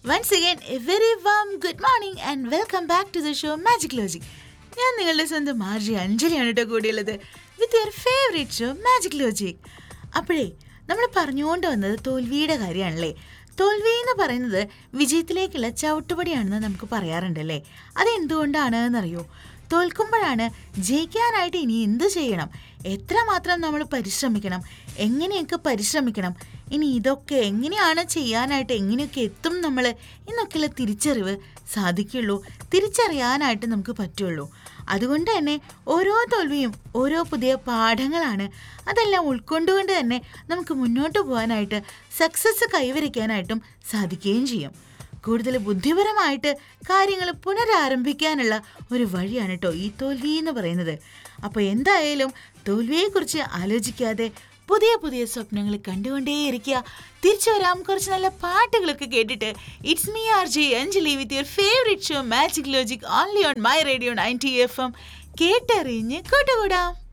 once again a very warm good morning and welcome back to the show magic logic ഞാൻ നിങ്ങളുടെ സ്വന്തം മാർജി അഞ്ജലിയാണ് കേട്ടോ കൂടിയുള്ളത് with your favourite show magic logic അപ്പോഴേ നമ്മൾ പറഞ്ഞുകൊണ്ട് വന്നത് തോൽവിയുടെ കാര്യമാണല്ലേ തോൽവി എന്ന് പറയുന്നത് വിജയത്തിലേക്കുള്ള ചവിട്ടുപടിയാണെന്ന് നമുക്ക് പറയാറുണ്ടല്ലേ അതെന്തുകൊണ്ടാണ് എന്നറിയോ തോൽക്കുമ്പോഴാണ് ജയിക്കാനായിട്ട് ഇനി എന്ത് ചെയ്യണം എത്രമാത്രം നമ്മൾ പരിശ്രമിക്കണം എങ്ങനെയൊക്കെ പരിശ്രമിക്കണം ഇനി ഇതൊക്കെ എങ്ങനെയാണ് ചെയ്യാനായിട്ട് എങ്ങനെയൊക്കെ എത്തും നമ്മൾ എന്നൊക്കെയുള്ള തിരിച്ചറിവ് സാധിക്കുള്ളൂ തിരിച്ചറിയാനായിട്ട് നമുക്ക് പറ്റുള്ളൂ അതുകൊണ്ട് തന്നെ ഓരോ തോൽവിയും ഓരോ പുതിയ പാഠങ്ങളാണ് അതെല്ലാം ഉൾക്കൊണ്ടുകൊണ്ട് തന്നെ നമുക്ക് മുന്നോട്ട് പോകാനായിട്ട് സക്സസ് കൈവരിക്കാനായിട്ടും സാധിക്കുകയും ചെയ്യും കൂടുതൽ ബുദ്ധിപരമായിട്ട് കാര്യങ്ങൾ പുനരാരംഭിക്കാനുള്ള ഒരു വഴിയാണ് കേട്ടോ ഈ തോൽവി എന്ന് പറയുന്നത് അപ്പോൾ എന്തായാലും തോൽവിയെക്കുറിച്ച് ആലോചിക്കാതെ പുതിയ പുതിയ സ്വപ്നങ്ങൾ കണ്ടുകൊണ്ടേയിരിക്കുക തിരിച്ചു വരാം കുറച്ച് നല്ല പാട്ടുകളൊക്കെ കേട്ടിട്ട് it's me R J Anjali with your favourite show magic logic only on my radio ninety F M കേട്ടറിഞ്ഞ് കൂട്ടുകൂടാം